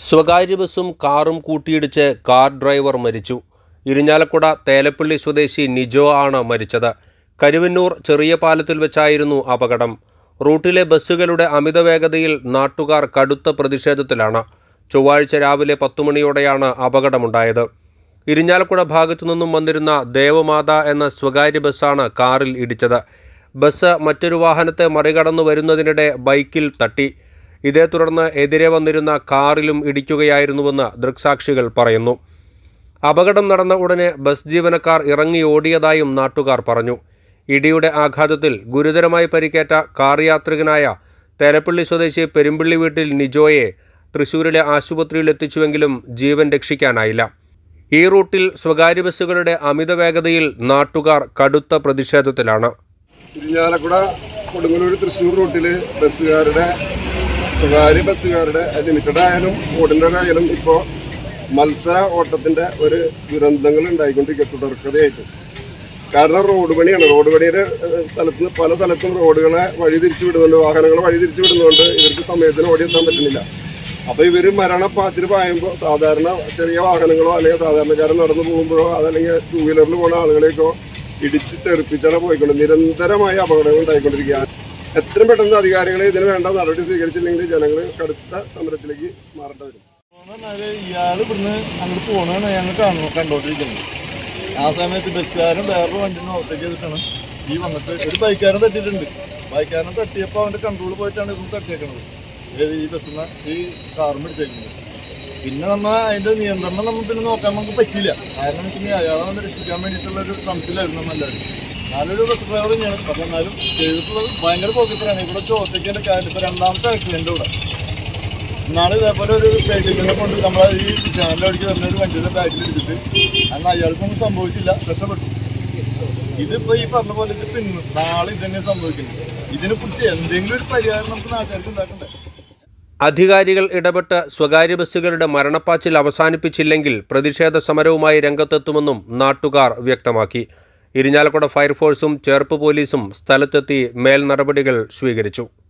സ്വകാര്യ ബസ്സും കാറും കൂട്ടിയിടിച്ച് കാർ ഡ്രൈവർ മരിച്ചു ഇരിഞ്ഞാലക്കുട തേലപ്പള്ളി സ്വദേശി നിജോ ആണ് മരിച്ചത് കരുവന്നൂർ ചെറിയ പാലത്തിൽ വെച്ചായിരുന്നു അപകടം റൂട്ടിലെ ബസ്സുകളുടെ അമിതവേഗതയിൽ നാട്ടുകാർ കടുത്ത പ്രതിഷേധത്തിലാണ് ചൊവ്വാഴ്ച രാവിലെ പത്തു മണിയോടെയാണ് അപകടമുണ്ടായത് ഇരിഞ്ഞാലക്കുട ഭാഗത്തു നിന്നും വന്നിരുന്ന ദേവമാത എന്ന സ്വകാര്യ ബസ്സാണ് കാറിൽ ഇടിച്ചത് ബസ് മറ്റൊരു വാഹനത്തെ മറികടന്നു വരുന്നതിനിടെ ബൈക്കിൽ തട്ടി ഇതേ തുടർന്ന് എതിരെ വന്നിരുന്ന കാറിലും ഇടിക്കുകയായിരുന്നുവെന്ന് ദൃക്സാക്ഷികൾ പറയുന്നു അപകടം നടന്ന ഉടനെ ബസ് ജീവനക്കാർ ഇറങ്ങി ഓടിയതായും നാട്ടുകാർ പറഞ്ഞു ഇടിയുടെ ആഘാതത്തിൽ ഗുരുതരമായി പരിക്കേറ്റ കാർ യാത്രികനായ തേലപ്പള്ളി സ്വദേശി പെരുമ്പിള്ളി വീട്ടിൽ നിജോയെ തൃശൂരിലെ ആശുപത്രിയിൽ എത്തിച്ചുവെങ്കിലും ജീവൻ രക്ഷിക്കാനായില്ല ഈ റൂട്ടിൽ സ്വകാര്യ ബസ്സുകളുടെ അമിതവേഗതയിൽ നാട്ടുകാർ കടുത്ത പ്രതിഷേധത്തിലാണ് ഇരിഞ്ഞാലക്കുട കൊടുങ്ങല്ലൂർ തൃശ്ശൂർ റൂട്ടില് ബസ്സുകാരുടെ സ്വകാര്യ ബസ്സുകാരുടെ ലിമിറ്റഡ് ആയാലും ഓർഡിനറി ആയാലും ഇപ്പോൾ മത്സര ഓട്ടത്തിന്റെ ഒരു ദുരന്തങ്ങൾ ഉണ്ടായിക്കൊണ്ടിരിക്കുക തുടർക്കഥയായിട്ട് കാരണം റോഡ് പണിയാണ് റോഡ് പണിയുടെ ഏഹ്, സ്ഥലത്ത് നിന്ന് പല സ്ഥലത്തും റോഡുകളെ വഴി തിരിച്ചു വിടുന്നുണ്ട് വാഹനങ്ങളെ വഴി തിരിച്ചു വിടുന്നതുകൊണ്ട് ഇവർക്ക് സമയത്തിന് ഓടിയെത്താൻ പറ്റുന്നില്ല അപ്പൊ ഇവര് മരണപ്പാച്ചിന് പായുമ്പോൾ സാധാരണ ചെറിയ വാഹനങ്ങളോ അല്ലെങ്കിൽ സാധാരണക്കാരൻ നടന്നു പോകുമ്പോഴോ അതല്ലെങ്കിൽ ടൂ വീലറിൽ പോകുന്ന ആളുകളെയൊക്കെ ഇടിച്ച് തെറിപ്പിച്ചാണ് പോയിക്കൊണ്ട് നിരന്തരമായ അപകടങ്ങൾ ഉണ്ടായിക്കൊണ്ടിരിക്കുക എത്രയും പെട്ടെന്ന് അധികാരികളെ ഇതിന് വേണ്ട നടപടി സ്വീകരിച്ചില്ലെങ്കിൽ ജനങ്ങൾ കടുത്ത സമരത്തിലേക്ക് മാറേണ്ടി വരും പറഞ്ഞാല് ഇയാള് ഇവിടുന്ന് അങ്ങോട്ട് പോണാണ് ഞങ്ങൾ കാണുന്നു കണ്ടോണ്ടിരിക്കുന്നത് ആ സമയത്ത് ബസ്സുകാരൻ വേറൊരു വണ്ടിനെ ഓവർടേക്ക് ചെയ്തിട്ടാണ് ഈ വന്നിട്ട് ഒരു ബൈക്കാരൻ തട്ടിയിട്ടുണ്ട് ബൈക്കാരൻ തട്ടിയപ്പോൾ അവന്റെ കൺട്രോൾ പോയിട്ടാണ് ഇതൊന്നും തട്ടിയേക്കണത് ഏത് ഈ ബസ്സിന് ഈ കാറും പിടിച്ചേക്കുന്നത് പിന്നെ നമ്മ അതിന്റെ നിയന്ത്രണം നമ്മൾ പിന്നെ നോക്കാൻ നമുക്ക് പറ്റില്ല കാരണം വെച്ചാൽ അയാളെ ഒന്ന് രക്ഷിക്കാൻ വേണ്ടിയിട്ടുള്ള ഒരു ശ്രമത്തിലായിരുന്നു നമ്മളെല്ലാവരും നല്ലൊരു ബസ് ഡ്രൈവർ തന്നെയാണ് പക്ഷെ എന്നാലും ചെയ്തിട്ടുള്ളത് ഭയങ്കര പോക്കറ്റിലാണ് ഇവിടെ ചോദിക്കേണ്ട കാര്യം ഇപ്പൊ രണ്ടാമത്തെ ആക്സിഡന്റ് ഇവിടെ ഇന്നാണ് ഇതേപോലെ ഒരു പേടിപ്പിനെ കൊണ്ട് നമ്മളെ ഈ ചാനലിൽ അടിക്ക് വരുന്ന ഒരു വണ്ടിയുടെ ബാക്കിൽ എടുത്തിട്ട് അന്ന് അയാൾക്കൊന്നും സംഭവിച്ചില്ല രക്ഷപ്പെട്ടു ഇതിപ്പോ ഈ പറഞ്ഞ പോലെ ഇത് പിന്നെ നാളെ ഇതന്നെ സംഭവിക്കുന്നത് ഇതിനെ കുറിച്ച് എന്തെങ്കിലും ഒരു പരിഹാരം നമുക്ക് നാട്ടുകാർക്ക് ഉണ്ടാക്കണ്ടേ അധികാരികൾ ഇടപെട്ട് സ്വകാര്യ ബസ്സുകളുടെ മരണപ്പാച്ചിൽ അവസാനിപ്പിച്ചില്ലെങ്കിൽ പ്രതിഷേധ സമരവുമായി രംഗത്തെത്തുമെന്നും നാട്ടുകാർ വ്യക്തമാക്കി ഇരിഞ്ഞാലക്കുട ഫയർഫോഴ്സും ചേർപ്പ് പോലീസും സ്ഥലത്തെത്തി മേൽ നടപടികൾ സ്വീകരിച്ചു